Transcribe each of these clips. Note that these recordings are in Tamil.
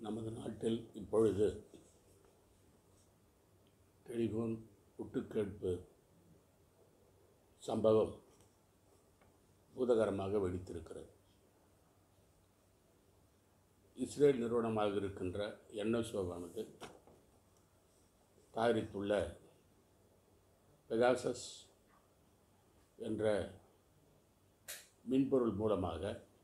நமது நாட்டில் இப்பொழுது டெலிஃபோன் ஒட்டுக்கேட்பு சம்பவம் பூதகரமாக வெடித்திருக்கிறது இஸ்ரேல் நிறுவனமாக இருக்கின்ற என்எஸ்ஓவானது தயாரித்துள்ள பெகாசஸ் என்ற மின்பொருள் மூலமாக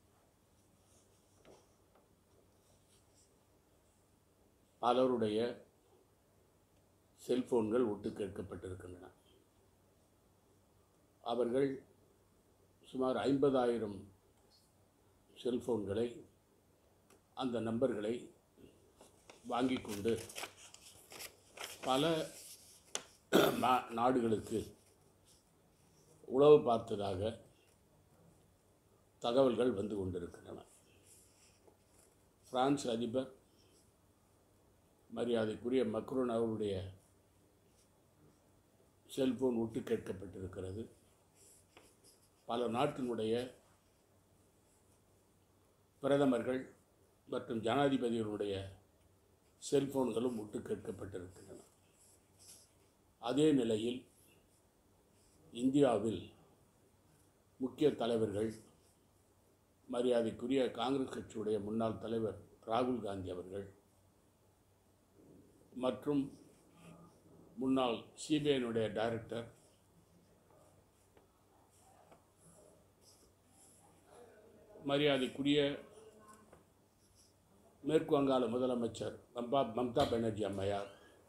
பலருடைய செல்போன்கள் ஒட்டு கேட்கப்பட்டிருக்கின்றன அவர்கள் சுமார் ஐம்பதாயிரம் செல்போன்களை அந்த நம்பர்களை வாங்கி கொண்டு பல நா- நாடுகளுக்கு உளவு பார்த்ததாக தகவல்கள் வந்து கொண்டிருக்கின்றன பிரான்ஸ் அதிபர் மரியாதைக்குரிய மக்ரோன் அவருடைய செல்போன் ஒட்டு கேட்கப்பட்டிருக்கிறது பல நாட்டினுடைய பிரதமர்கள் மற்றும் ஜனாதிபதிகளுடைய செல்போன்களும் ஒட்டு கேட்கப்பட்டிருக்கின்றன அதே நிலையில் இந்தியாவில் முக்கிய தலைவர்கள் மரியாதைக்குரிய காங்கிரஸ் கட்சியுடைய முன்னாள் தலைவர் ராகுல் காந்தி அவர்கள் மற்றும் முன்னாள் சிபிஐனுடைய டைரக்டர் மரியாதைக்குரிய மேற்கு வங்காள முதலமைச்சர் மம்தா மம்தா பானர்ஜி அம்மையார்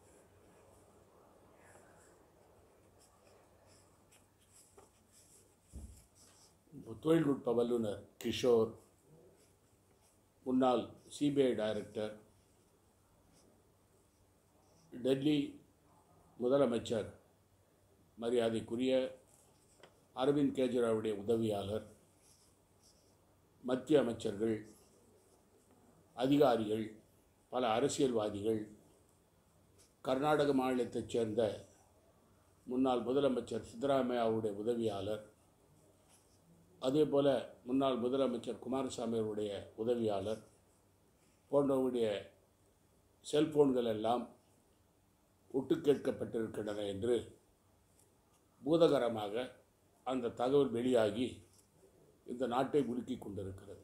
தொழில்நுட்ப வல்லுநர் கிஷோர் முன்னாள் சிபிஐ டைரக்டர் டெல்லி முதலமைச்சர் மரியாதைக்குரிய அரவிந்த் கெஜ்ரிவாலுடைய உதவியாளர் மத்திய அமைச்சர்கள் அதிகாரிகள் பல அரசியல்வாதிகள் கர்நாடக மாநிலத்தைச் சேர்ந்த முன்னாள் முதலமைச்சர் சித்தராமையாவுடைய உதவியாளர் அதே போல முன்னாள் முதலமைச்சர் குமாரசாமி அவருடைய உதவியாளர் போன்றவருடைய செல்போன்கள் எல்லாம் ஒட்டு கேட்கப்பட்டிருக்கின்றன என்று பூதகரமாக அந்த தகவல் வெளியாகி இந்த நாட்டை உலுக்கி கொண்டிருக்கிறது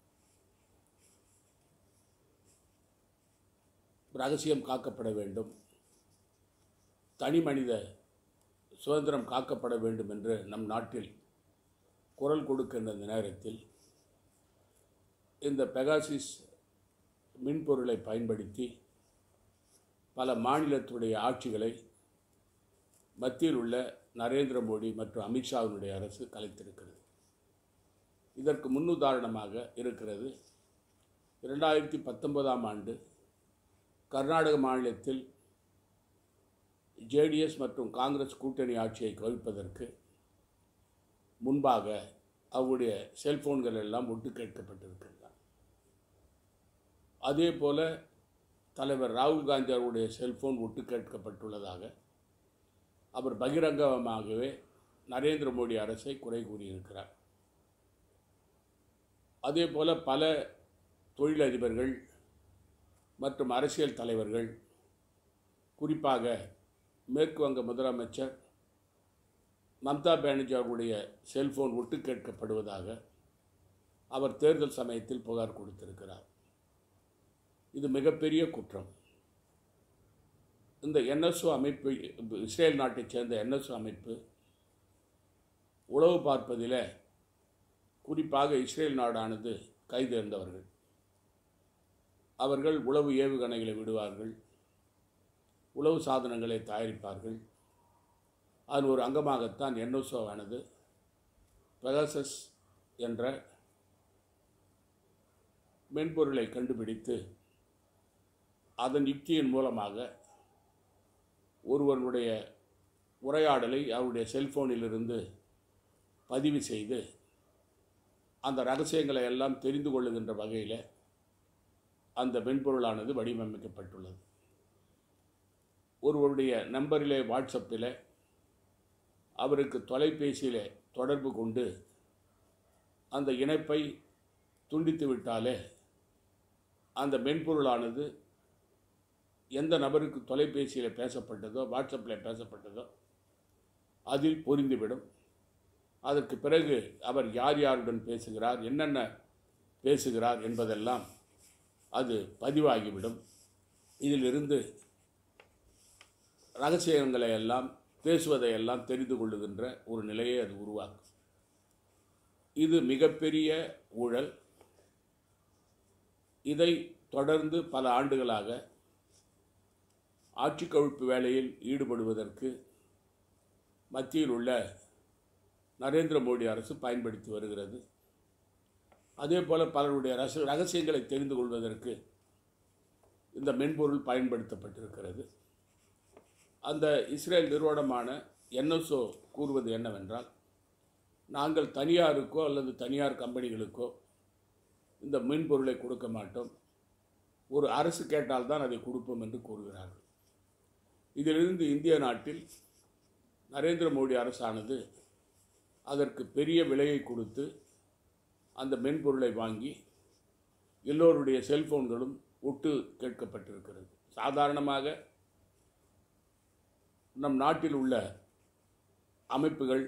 ரகசியம் காக்கப்பட வேண்டும் தனி மனித சுதந்திரம் காக்கப்பட வேண்டும் என்று நம் நாட்டில் குரல் கொடுக்கின்ற இந்த நேரத்தில் இந்த பெகாசிஸ் மின்பொருளை பயன்படுத்தி பல மாநிலத்துடைய ஆட்சிகளை மத்தியில் உள்ள நரேந்திர மோடி மற்றும் அமித்ஷாவினுடைய அரசு கலைத்திருக்கிறது இதற்கு முன்னுதாரணமாக இருக்கிறது இரண்டாயிரத்தி பத்தொன்பதாம் ஆண்டு கர்நாடக மாநிலத்தில் ஜேடிஎஸ் மற்றும் காங்கிரஸ் கூட்டணி ஆட்சியை கவிழ்ப்பதற்கு முன்பாக அவருடைய செல்போன்கள் எல்லாம் ஒட்டு கேட்கப்பட்டிருக்கின்றன அதே போல தலைவர் ராகுல் காந்தி அவருடைய செல்போன் ஒட்டு கேட்கப்பட்டுள்ளதாக அவர் பகிரங்கமாகவே நரேந்திர மோடி அரசை குறை கூறியிருக்கிறார் அதே போல பல தொழிலதிபர்கள் மற்றும் அரசியல் தலைவர்கள் குறிப்பாக மேற்கு வங்க முதலமைச்சர் மம்தா பானர்ஜி அவருடைய செல்போன் ஒட்டு கேட்கப்படுவதாக அவர் தேர்தல் சமயத்தில் புகார் கொடுத்திருக்கிறார் இது மிகப்பெரிய குற்றம் இந்த என்எஸ்ஓ அமைப்பு இஸ்ரேல் நாட்டைச் சேர்ந்த என்எஸ்ஓ அமைப்பு உளவு பார்ப்பதில் குறிப்பாக இஸ்ரேல் நாடானது கைதேர்ந்தவர்கள் அவர்கள் உளவு ஏவுகணைகளை விடுவார்கள் உளவு சாதனங்களை தயாரிப்பார்கள் அதன் ஒரு அங்கமாகத்தான் என்எஸ்ஓவானது பெகாசஸ் என்ற மென்பொருளை கண்டுபிடித்து அதன் யுக்தியின் மூலமாக ஒருவனுடைய உரையாடலை அவருடைய செல்போனிலிருந்து பதிவு செய்து அந்த ரகசியங்களை எல்லாம் தெரிந்து கொள்ளுகின்ற வகையில் அந்த மென்பொருளானது வடிவமைக்கப்பட்டுள்ளது ஒருவருடைய நம்பரிலே வாட்ஸ்அப்பில் அவருக்கு தொலைபேசியில் தொடர்பு கொண்டு அந்த இணைப்பை துண்டித்து விட்டாலே அந்த மென்பொருளானது எந்த நபருக்கு தொலைபேசியில் பேசப்பட்டதோ வாட்ஸ்அப்பில் பேசப்பட்டதோ அதில் பொருந்திவிடும் அதற்கு பிறகு அவர் யார் யாருடன் பேசுகிறார் என்னென்ன பேசுகிறார் என்பதெல்லாம் அது பதிவாகிவிடும் இதிலிருந்து ரகசியங்களை எல்லாம் பேசுவதை எல்லாம் தெரிந்து கொள்ளுகின்ற ஒரு நிலையை அது உருவாக்கும் இது மிகப்பெரிய ஊழல் இதை தொடர்ந்து பல ஆண்டுகளாக ஆட்சி கவிழ்ப்பு வேலையில் ஈடுபடுவதற்கு மத்தியில் உள்ள நரேந்திர மோடி அரசு பயன்படுத்தி வருகிறது அதே போல் பலருடைய ரச ரகசியங்களை தெரிந்து கொள்வதற்கு இந்த மென்பொருள் பயன்படுத்தப்பட்டிருக்கிறது அந்த இஸ்ரேல் நிறுவனமான என்எஸ்ஓ கூறுவது என்னவென்றால் நாங்கள் தனியாருக்கோ அல்லது தனியார் கம்பெனிகளுக்கோ இந்த மென்பொருளை கொடுக்க மாட்டோம் ஒரு அரசு கேட்டால்தான் அதை கொடுப்போம் என்று கூறுகிறார்கள் இதிலிருந்து இந்திய நாட்டில் நரேந்திர மோடி அரசானது அதற்கு பெரிய விலையை கொடுத்து அந்த மென்பொருளை வாங்கி எல்லோருடைய செல்போன்களும் ஒட்டு கேட்கப்பட்டிருக்கிறது சாதாரணமாக நம் நாட்டில் உள்ள அமைப்புகள்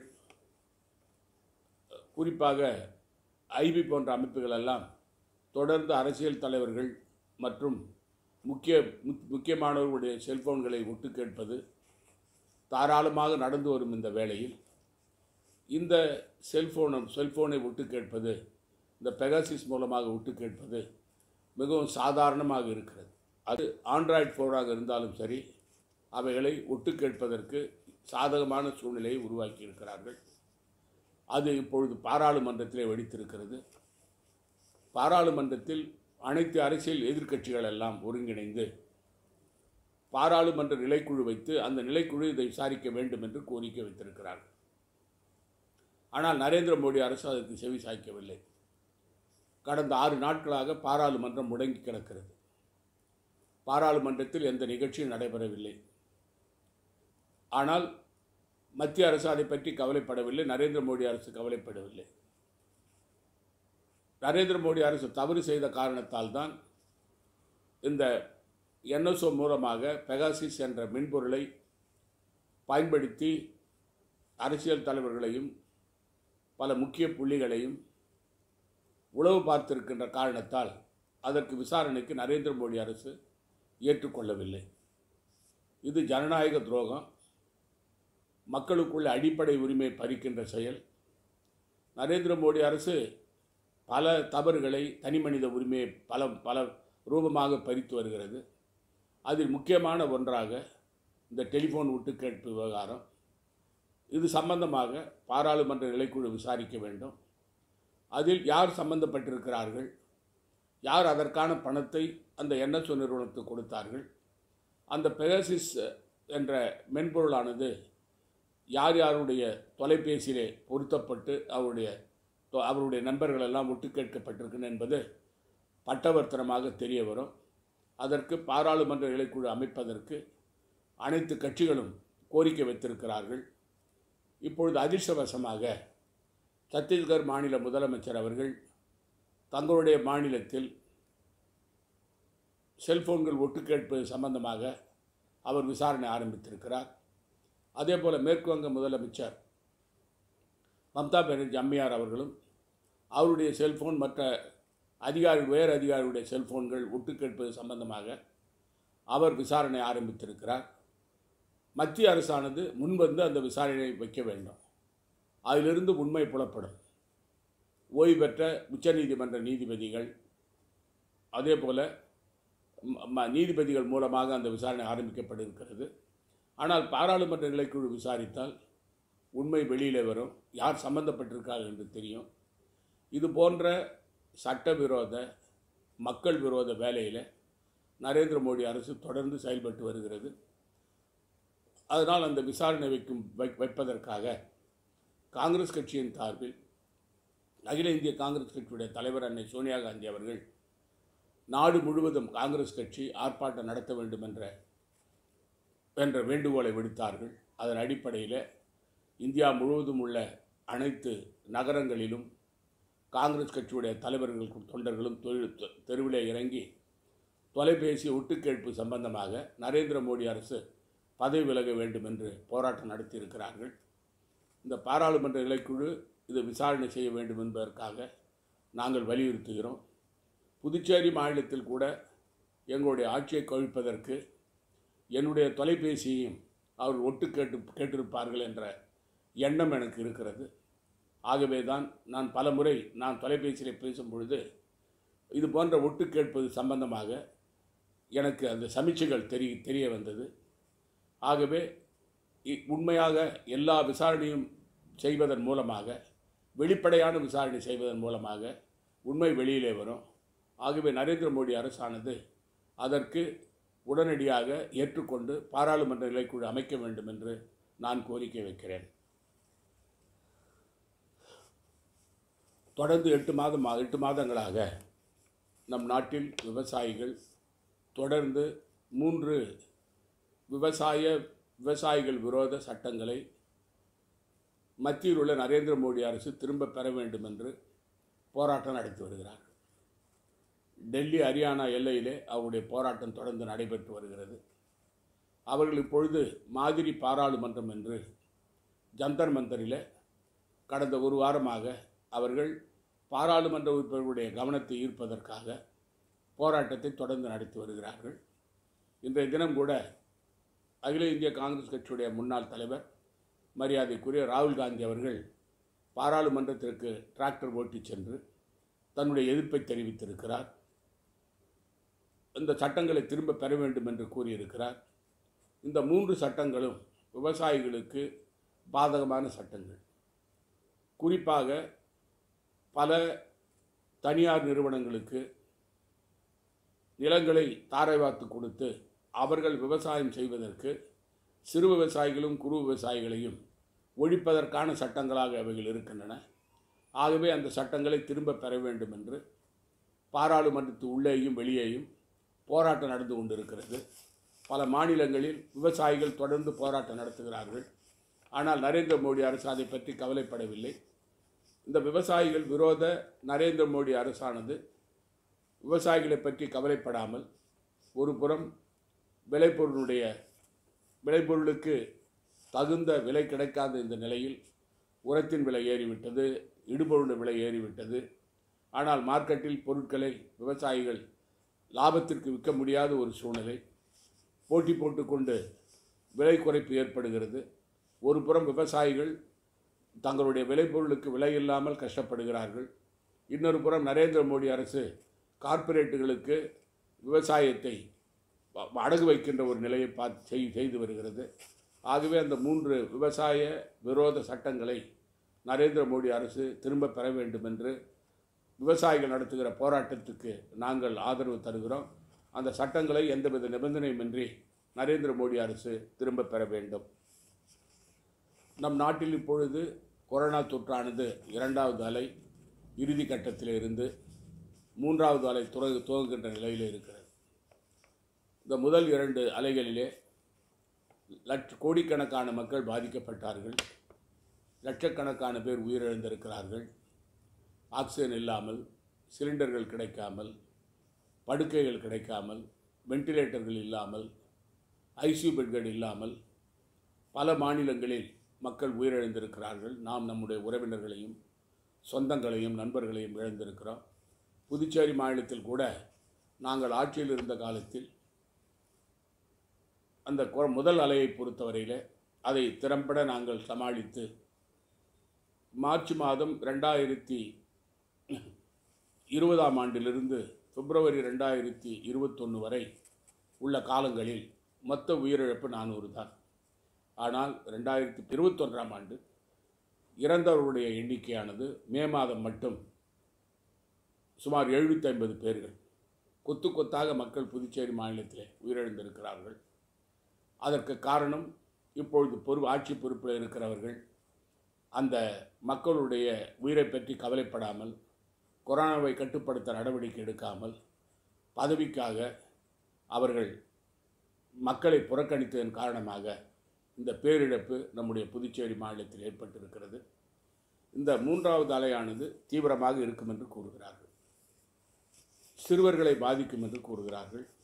குறிப்பாக ஐபி போன்ற அமைப்புகள் எல்லாம் தொடர்ந்து அரசியல் தலைவர்கள் மற்றும் முக்கிய முக்- முக்கியமானவர்களுடைய செல்போன்களை ஒட்டு கேட்பது தாராளமாக நடந்து வரும் இந்த வேளையில் இந்த செல்போனை செல்போனை ஒட்டு கேட்பது இந்த பெகாசிஸ் மூலமாக ஒட்டு கேட்பது மிகவும் சாதாரணமாக இருக்கிறது அது ஆண்ட்ராய்டு ஃபோனாக இருந்தாலும் சரி அவைகளை ஒட்டு கேட்பதற்கு சாதகமான சூழ்நிலையை உருவாக்கி இருக்கிறார்கள் அது இப்பொழுது பாராளுமன்றத்திலே வெடித்திருக்கிறது பாராளுமன்றத்தில் அனைத்து அரசியல் எதிர்க்கட்சிகள் எல்லாம் ஒருங்கிணைந்து பாராளுமன்ற நிலைக்குழு வைத்து அந்த நிலைக்குழு இதை விசாரிக்க வேண்டும் என்று கோரிக்கை வைத்திருக்கிறார்கள் ஆனால் நரேந்திர மோடி அரசு அதற்கு செவி சாய்க்கவில்லை கடந்த ஆறு நாட்களாக பாராளுமன்றம் முடங்கி கிடக்கிறது பாராளுமன்றத்தில் எந்த நிகழ்ச்சியும் நடைபெறவில்லை ஆனால் மத்திய அரசு அதை பற்றி கவலைப்படவில்லை நரேந்திர மோடி அரசு கவலைப்படவில்லை நரேந்திர மோடி அரசு தவறு செய்த காரணத்தால் தான் இந்த என்எஸ்ஓ மூலமாக பெகாசிஸ் என்ற மென்பொருளை பயன்படுத்தி அரசியல் தலைவர்களையும் பல முக்கிய புள்ளிகளையும் உளவு பார்த்திருக்கின்ற காரணத்தால் அதற்கு விசாரணைக்கு நரேந்திர மோடி அரசு ஏற்றுக்கொள்ளவில்லை இது ஜனநாயக துரோகம் மக்களுக்குள்ள அடிப்படை உரிமை பறிக்கின்ற செயல் நரேந்திர மோடி அரசு பல தவறுகளை தனிமனித உரிமையை பல பல ரூபமாக பறித்து வருகிறது அதில் முக்கியமான ஒன்றாக இந்த டெலிஃபோன் விட்டு கேட்பு விவகாரம் இது சம்பந்தமாக பாராளுமன்ற நிலைக்குழு விசாரிக்க வேண்டும் அதில் யார் சம்பந்தப்பட்டிருக்கிறார்கள் யார் அதற்கான பணத்தை அந்த என்எஸ்ஓ நிறுவனத்துக்கு கொடுத்தார்கள் அந்த பெகாசிஸ் என்ற மென்பொருளானது யார் யாருடைய தொலைபேசியிலே பொருத்தப்பட்டு அவருடைய தொ- அவருடைய நண்பர்கள் எல்லாம் ஒட்டு கேட்கப்பட்டிருக்கின்றன என்பது பட்டவர்த்தனமாக தெரிய வரும் அதற்கு பாராளுமன்ற நிலைக்குழு அமைப்பதற்கு அனைத்து கட்சிகளும் கோரிக்கை வைத்திருக்கிறார்கள் இப்பொழுது அதிர்ஷ்டவசமாக சத்தீஸ்கர் மாநில முதலமைச்சர் அவர்கள் தங்களுடைய மாநிலத்தில் செல்போன்கள் ஒட்டு கேட்பது சம்பந்தமாக அவர் விசாரணை ஆரம்பித்திருக்கிறார் அதே போல் மேற்கு வங்க முதலமைச்சர் மம்தா பானர்ஜி அம்மையார் அவர்களும் அவருடைய செல்போன் மற்ற அதிகாரி உயர் அதிகாரிகளுடைய செல்போன்கள் ஒட்டு கேட்பது சம்பந்தமாக அவர் விசாரணை ஆரம்பித்திருக்கிறார் மத்திய அரசானது முன்வந்து அந்த விசாரணையை வைக்க வேண்டும் அதிலிருந்து உண்மை புலப்படும் ஓய்வு பெற்ற உச்சநீதிமன்ற நீதிபதிகள் அதே போல் நீதிபதிகள் மூலமாக அந்த விசாரணை ஆரம்பிக்கப்பட்டிருக்கிறது ஆனால் பாராளுமன்ற நிலைக்குழு விசாரித்தால் உண்மை வெளியில் வரும் யார் சம்பந்தப்பட்டிருக்கார்கள் என்று தெரியும் இது போன்ற சட்டவிரோத மக்கள் விரோத வேலையில் நரேந்திர மோடி அரசு தொடர்ந்து செயல்பட்டு வருகிறது அதனால் அந்த விசாரணை வைக்கும் வை வைப்பதற்காக காங்கிரஸ் கட்சியின் சார்பில் அகில இந்திய காங்கிரஸ் கட்சியுடைய தலைவர் அன்னை சோனியா காந்தி அவர்கள் நாடு முழுவதும் காங்கிரஸ் கட்சி ஆர்ப்பாட்டம் நடத்த வேண்டும் என்ற என்ற வேண்டுகோளை விடுத்தார்கள் அதன் அடிப்படையில் இந்தியா முழுவதும் உள்ள அனைத்து நகரங்களிலும் காங்கிரஸ் கட்சியுடைய தலைவர்களும் தொண்டர்களும் தொழில் தெருவிலே இறங்கி தொலைபேசி ஒட்டுக்கேட்பு சம்பந்தமாக நரேந்திர மோடி அரசு பதவி விலக வேண்டும் என்று போராட்டம் நடத்தியிருக்கிறார்கள் இந்த பாராளுமன்ற நிலைக்குழு இது விசாரணை செய்ய வேண்டும் என்பதற்காக நாங்கள் வலியுறுத்துகிறோம் புதுச்சேரி மாநிலத்தில் கூட எங்களுடைய ஆட்சியை கவிழ்ப்பதற்கு என்னுடைய தொலைபேசியையும் அவர் ஒட்டு கேட்டு கேட்டிருப்பார்கள் என்ற எண்ணம் எனக்கு இருக்கிறது ஆகவே தான் நான் பல முறை நான் தொலைபேசியில் பேசும் பொழுது இது போன்ற ஒட்டு கேட்பது சம்பந்தமாக எனக்கு அந்த சமீட்சைகள் தெரிய தெரிய வந்தது ஆகவே இ- உண்மையாக எல்லா விசாரணையும் செய்வதன் மூலமாக வெளிப்படையான விசாரணை செய்வதன் மூலமாக உண்மை வெளியிலே வரும் ஆகவே நரேந்திர மோடி அரசானது அதற்கு உடனடியாக ஏற்றுக்கொண்டு பாராளுமன்ற நிலைக்குழு அமைக்க வேண்டும் என்று நான் கோரிக்கை வைக்கிறேன் தொடர்ந்து எட்டு மாதம் எட்டு மாதங்களாக நம் நாட்டில் விவசாயிகள் தொடர்ந்து மூன்று விவசாய விவசாயிகள் விரோத சட்டங்களை மத்தியில் உள்ள நரேந்திர மோடி அரசு திரும்ப பெற வேண்டும் என்று போராட்டம் நடத்தி வருகிறார் டெல்லி ஹரியானா எல்லையிலே அவருடைய போராட்டம் தொடர்ந்து நடைபெற்று வருகிறது அவர்கள் இப்பொழுது மாதிரி பாராளுமன்றம் என்று ஜந்தர் மந்தரில் கடந்த ஒரு வாரமாக அவர்கள் பாராளுமன்ற உறுப்பினர்களுடைய கவனத்தை ஈர்ப்பதற்காக போராட்டத்தை தொடர்ந்து நடத்தி வருகிறார்கள் இன்றைய தினம் கூட அகில இந்திய காங்கிரஸ் கட்சியுடைய முன்னாள் தலைவர் மரியாதைக்குரிய ராகுல் காந்தி அவர்கள் பாராளுமன்றத்திற்கு டிராக்டர் ஓட்டிச் சென்று தன்னுடைய எதிர்ப்பை தெரிவித்திருக்கிறார் இந்த சட்டங்களை திரும்ப பெற வேண்டும் என்று கூறியிருக்கிறார் இந்த மூன்று சட்டங்களும் விவசாயிகளுக்கு பாதகமான சட்டங்கள் குறிப்பாக பல தனியார் நிறுவனங்களுக்கு நிலங்களை தாரை வார்த்து கொடுத்து அவர்கள் விவசாயம் செய்வதற்கு சிறு விவசாயிகளும் குறு விவசாயிகளையும் ஒழிப்பதற்கான சட்டங்களாக அவைகள் இருக்கின்றன ஆகவே அந்த சட்டங்களை திரும்ப பெற வேண்டும் என்று பாராளுமன்றத்து உள்ளேயும் வெளியேயும் போராட்டம் நடந்து கொண்டிருக்கிறது பல மாநிலங்களில் விவசாயிகள் தொடர்ந்து போராட்டம் நடத்துகிறார்கள் ஆனால் நரேந்திர மோடி அரசு அதை பற்றி கவலைப்படவில்லை இந்த விவசாயிகள் விரோத நரேந்திர மோடி அரசானது விவசாயிகளை பற்றி கவலைப்படாமல் ஒரு புறம் விளைபொருளுடைய விளைபொருளுக்கு தகுந்த விலை கிடைக்காத இந்த நிலையில் உரத்தின் விலை ஏறிவிட்டது இடுபொருள் விலை ஏறிவிட்டது ஆனால் மார்க்கெட்டில் பொருட்களை விவசாயிகள் லாபத்திற்கு விற்க முடியாத ஒரு சூழ்நிலை போட்டி போட்டுக்கொண்டு விலை குறைப்பு ஏற்படுகிறது ஒரு புறம் விவசாயிகள் தங்களுடைய விளைபொருளுக்கு விலை இல்லாமல் கஷ்டப்படுகிறார்கள் இன்னொரு புறம் நரேந்திர மோடி அரசு கார்ப்பரேட்டுகளுக்கு விவசாயத்தை வ- அடகு வைக்கின்ற ஒரு நிலையை பார்த்து செய் செய்து வருகிறது ஆகவே அந்த மூன்று விவசாய விரோத சட்டங்களை நரேந்திர மோடி அரசு திரும்ப பெற வேண்டும் என்று விவசாயிகள் நடத்துகிற போராட்டத்துக்கு நாங்கள் ஆதரவு தருகிறோம் அந்த சட்டங்களை எந்தவித நிபந்தனையுமின்றி நரேந்திர மோடி அரசு திரும்ப பெற வேண்டும் நம் நாட்டில் இப்பொழுது கொரோனா தொற்றானது இரண்டாவது அலை இறுதி கட்டத்தில் இருந்து மூன்றாவது அலை துற துவங்குகின்ற நிலையில் இருக்கிறது இந்த முதல் இரண்டு அலைகளிலே லட்ச கோடிக்கணக்கான மக்கள் பாதிக்கப்பட்டார்கள் லட்சக்கணக்கான பேர் உயிரிழந்திருக்கிறார்கள் ஆக்சிஜன் இல்லாமல் சிலிண்டர்கள் கிடைக்காமல் படுக்கைகள் கிடைக்காமல் வெண்டிலேட்டர்கள் இல்லாமல் ஐசியூ பெட்கள் இல்லாமல் பல மாநிலங்களில் மக்கள் உயிரிழந்திருக்கிறார்கள் நாம் நம்முடைய உறவினர்களையும் சொந்தங்களையும் நண்பர்களையும் இழந்திருக்கிறோம் புதுச்சேரி மாநிலத்தில் கூட நாங்கள் ஆட்சியில் இருந்த காலத்தில் அந்த கொ- முதல் அலையை பொறுத்தவரையில் அதை திறம்பட நாங்கள் சமாளித்து மார்ச் மாதம் ரெண்டாயிரத்தி இருபதாம் ஆண்டிலிருந்து பிப்ரவரி ரெண்டாயிரத்தி இருபத்தொன்று வரை உள்ள காலங்களில் மொத்த உயிரிழப்பு நானூறு தான் ஆனால் ரெண்டாயிரத்தி இருபத்தொன்றாம் ஆண்டு இறந்தவர்களுடைய எண்ணிக்கையானது மே மாதம் மட்டும் சுமார் எழுநூற்றி ஐம்பது பேர்கள் கொத்து கொத்தாக மக்கள் புதுச்சேரி மாநிலத்திலே உயிரிழந்திருக்கிறார்கள் அதற்கு காரணம் இப்பொழுது பொறு ஆட்சி பொறுப்பில் இருக்கிறவர்கள் அந்த மக்களுடைய உயிரை பற்றி கவலைப்படாமல் கொரோனாவை கட்டுப்படுத்த நடவடிக்கை எடுக்காமல் பதவிக்காக அவர்கள் மக்களை புறக்கணித்ததன் காரணமாக இந்த பேரிழப்பு நம்முடைய புதுச்சேரி மாநிலத்தில் ஏற்பட்டிருக்கிறது இந்த மூன்றாவது அலையானது தீவிரமாக இருக்கும் என்று கூறுகிறார்கள் சிறுவர்களை பாதிக்கும் என்று கூறுகிறார்கள்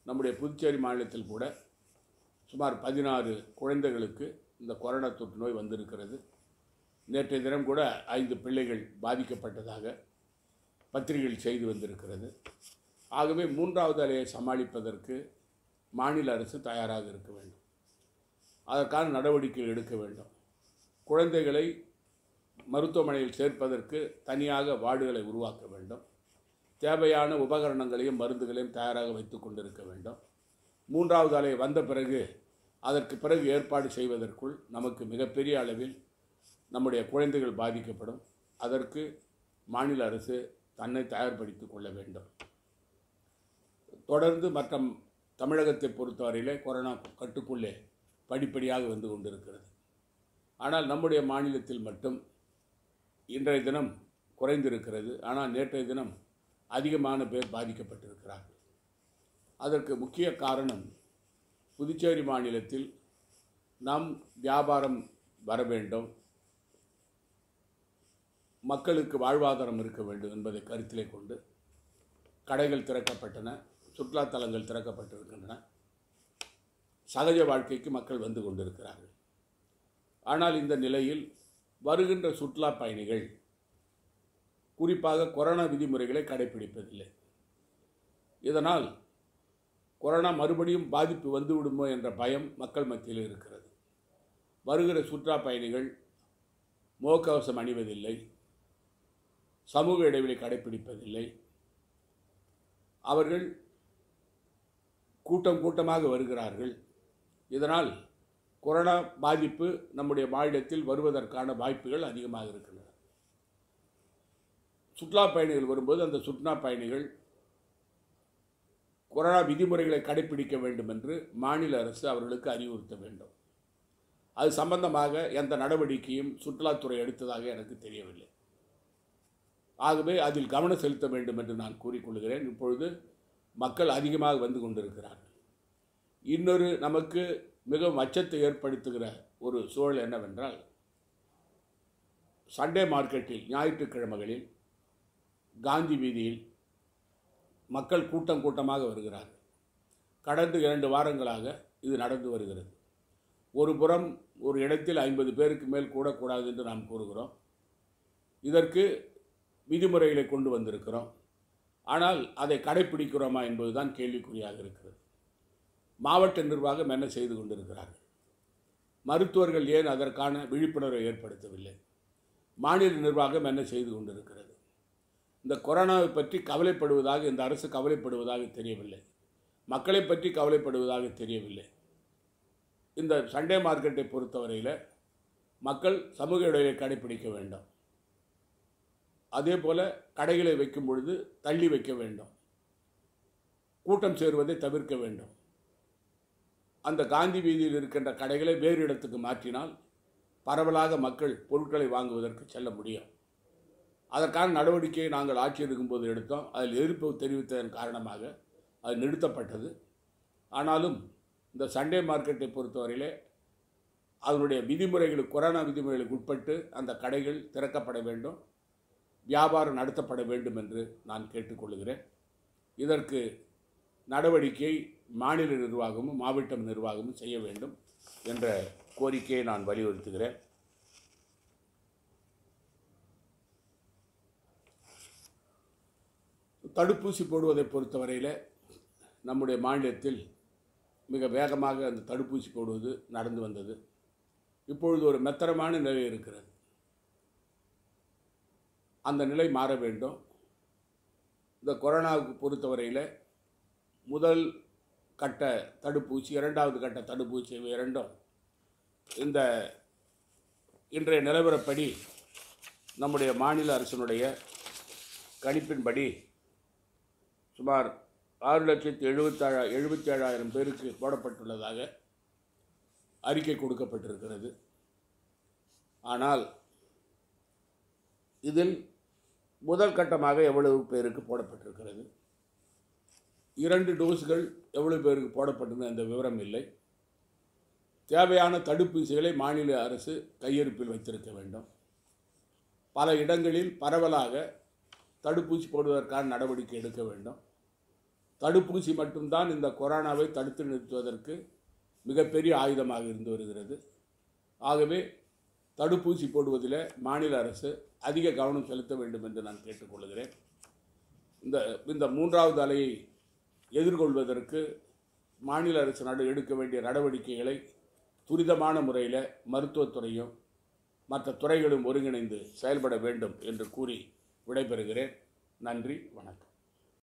நம்முடைய புதுச்சேரி மாநிலத்தில் கூட சுமார் பதினாறு குழந்தைகளுக்கு இந்த கொரோனா தொற்று நோய் வந்திருக்கிறது நேற்றைய தினம் கூட ஐந்து பிள்ளைகள் பாதிக்கப்பட்டதாக பத்திரிகைகள் செய்து வந்திருக்கிறது ஆகவே மூன்றாவது அலையை சமாளிப்பதற்கு மாநில அரசு தயாராக இருக்க வேண்டும் அதற்கான நடவடிக்கைகள் எடுக்க வேண்டும் குழந்தைகளை மருத்துவமனையில் சேர்ப்பதற்கு தனியாக வார்டுகளை உருவாக்க வேண்டும் தேவையான உபகரணங்களையும் மருந்துகளையும் தயாராக வைத்து கொண்டிருக்க வேண்டும் மூன்றாவது அலை வந்த பிறகு அதற்கு பிறகு ஏற்பாடு செய்வதற்குள் நமக்கு மிகப்பெரிய அளவில் நம்முடைய குழந்தைகள் பாதிக்கப்படும் அதற்கு மாநில அரசு தன்னை தயார்படுத்திக் கொள்ள வேண்டும் தொடர்ந்து மற்ற தமிழகத்தை பொறுத்தவரையிலே கொரோனா கட்டுக்குள்ளே படிப்படியாக வந்து கொண்டிருக்கிறது ஆனால் நம்முடைய மாநிலத்தில் மட்டும் இன்றைய தினம் குறைந்திருக்கிறது ஆனால் நேற்றைய தினம் அதிகமான பேர் பாதிக்கப்பட்டிருக்கிறார்கள் அதற்கு முக்கிய காரணம் புதுச்சேரி மாநிலத்தில் நம் வியாபாரம் வர வேண்டும் மக்களுக்கு வாழ்வாதாரம் இருக்க வேண்டும் என்பதை கருத்திலே கொண்டு கடைகள் திறக்கப்பட்டன சுற்றுலாத்தலங்கள் திறக்கப்பட்டிருக்கின்றன சகஜ வாழ்க்கைக்கு மக்கள் வந்து கொண்டிருக்கிறார்கள் ஆனால் இந்த நிலையில் வருகின்ற சுற்றுலா பயணிகள் குறிப்பாக கொரோனா விதிமுறைகளை கடைபிடிப்பதில்லை இதனால் கொரோனா மறுபடியும் பாதிப்பு வந்துவிடுமோ என்ற பயம் மக்கள் மத்தியில் இருக்கிறது வருகிற சுற்றுலா பயணிகள் முகக்கவசம் அணிவதில்லை சமூக இடைவெளி கடைபிடிப்பதில்லை அவர்கள் கூட்டம் கூட்டமாக வருகிறார்கள் இதனால் கொரோனா பாதிப்பு நம்முடைய மாநிலத்தில் வருவதற்கான வாய்ப்புகள் அதிகமாக இருக்கின்றன சுற்றுலா பயணிகள் வரும்போது அந்த சுற்றுலா பயணிகள் கொரோனா விதிமுறைகளை கடைபிடிக்க வேண்டும் என்று மாநில அரசு அவர்களுக்கு அறிவுறுத்த வேண்டும் அது சம்பந்தமாக எந்த நடவடிக்கையும் சுற்றுலாத்துறை எடுத்ததாக எனக்கு தெரியவில்லை ஆகவே அதில் கவனம் செலுத்த வேண்டும் என்று நான் கூறிக்கொள்கிறேன் இப்பொழுது மக்கள் அதிகமாக வந்து கொண்டிருக்கிறார்கள் இன்னொரு நமக்கு மிகவும் அச்சத்தை ஏற்படுத்துகிற ஒரு சூழல் என்னவென்றால் சண்டே மார்க்கெட்டில் ஞாயிற்றுக்கிழமைகளில் காந்தி வீதியில் மக்கள் கூட்டம் கூட்டமாக வருகிறார்கள் கடந்த இரண்டு வாரங்களாக இது நடந்து வருகிறது ஒரு புறம் ஒரு இடத்தில் ஐம்பது பேருக்கு மேல் கூடக்கூடாது என்று நாம் கூறுகிறோம் இதற்கு விதிமுறைகளை கொண்டு வந்திருக்கிறோம் ஆனால் அதை கடைப்பிடிக்கிறோமா என்பதுதான் கேள்விக்குறியாக இருக்கிறது மாவட்ட நிர்வாகம் என்ன செய்து கொண்டிருக்கிறார்கள் மருத்துவர்கள் ஏன் அதற்கான விழிப்புணர்வை ஏற்படுத்தவில்லை மாநில நிர்வாகம் என்ன செய்து கொண்டிருக்கிறது இந்த கொரோனாவை பற்றி கவலைப்படுவதாக இந்த அரசு கவலைப்படுவதாக தெரியவில்லை மக்களை பற்றி கவலைப்படுவதாக தெரியவில்லை இந்த சண்டே மார்க்கெட்டை பொறுத்தவரையில் மக்கள் சமூக இடைவெளியை கடைபிடிக்க வேண்டும் அதே போல் கடைகளை வைக்கும் பொழுது தள்ளி வைக்க வேண்டும் கூட்டம் சேருவதை தவிர்க்க வேண்டும் அந்த காந்தி வீதியில் இருக்கின்ற கடைகளை வேறு இடத்துக்கு மாற்றினால் பரவலாக மக்கள் பொருட்களை வாங்குவதற்கு செல்ல முடியும் அதற்கான நடவடிக்கையை நாங்கள் ஆட்சி இருக்கும்போது எடுத்தோம் அதில் எதிர்ப்பு தெரிவித்ததன் காரணமாக அது நிறுத்தப்பட்டது ஆனாலும் இந்த சண்டே மார்க்கெட்டை பொறுத்தவரையிலே அதனுடைய விதிமுறைகளுக்கு கொரோனா விதிமுறைகளுக்கு உட்பட்டு அந்த கடைகள் திறக்கப்பட வேண்டும் வியாபாரம் நடத்தப்பட வேண்டும் என்று நான் கேட்டுக்கொள்கிறேன் இதற்கு நடவடிக்கை மாநில நிர்வாகமும் மாவட்ட நிர்வாகமும் செய்ய வேண்டும் என்ற கோரிக்கையை நான் வலியுறுத்துகிறேன் தடுப்பூசி போடுவதை பொறுத்தவரையில் நம்முடைய மாநிலத்தில் மிக வேகமாக அந்த தடுப்பூசி போடுவது நடந்து வந்தது இப்பொழுது ஒரு மெத்தனமான நிலை இருக்கிறது அந்த நிலை மாற வேண்டும் இந்த கொரோனாவுக்கு பொறுத்தவரையில் முதல் கட்ட தடுப்பூசி இரண்டாவது கட்ட தடுப்பூசி இவை இரண்டும் இந்த இன்றைய நிலவரப்படி நம்முடைய மாநில அரசினுடைய கணிப்பின்படி சுமார் ஆறு லட்சத்தி எழுபத்தேழா எழுபத்தி ஏழாயிரம் பேருக்கு போடப்பட்டுள்ளதாக அறிக்கை கொடுக்கப்பட்டிருக்கிறது ஆனால் இதில் முதல் கட்டமாக எவ்வளவு பேருக்கு போடப்பட்டிருக்கிறது இரண்டு டோஸ்கள் எவ்வளவு பேருக்கு போடப்பட்டது அந்த விவரம் இல்லை தேவையான தடுப்பூசிகளை மாநில அரசு கையிருப்பில் வைத்திருக்க வேண்டும் பல இடங்களில் பரவலாக தடுப்பூசி போடுவதற்கான நடவடிக்கை எடுக்க வேண்டும் தடுப்பூசி மட்டும்தான் இந்த கொரோனாவை தடுத்து நிறுத்துவதற்கு மிகப்பெரிய ஆயுதமாக இருந்து வருகிறது ஆகவே தடுப்பூசி போடுவதில் மாநில அரசு அதிக கவனம் செலுத்த வேண்டும் என்று நான் கேட்டுக்கொள்கிறேன் இந்த இந்த மூன்றாவது அலையை எதிர்கொள்வதற்கு மாநில அரசு நடு எடுக்க வேண்டிய நடவடிக்கைகளை துரிதமான முறையில் மருத்துவத்துறையும் மற்ற துறைகளும் ஒருங்கிணைந்து செயல்பட வேண்டும் என்று கூறி விடைபெறுகிறேன் நன்றி வணக்கம்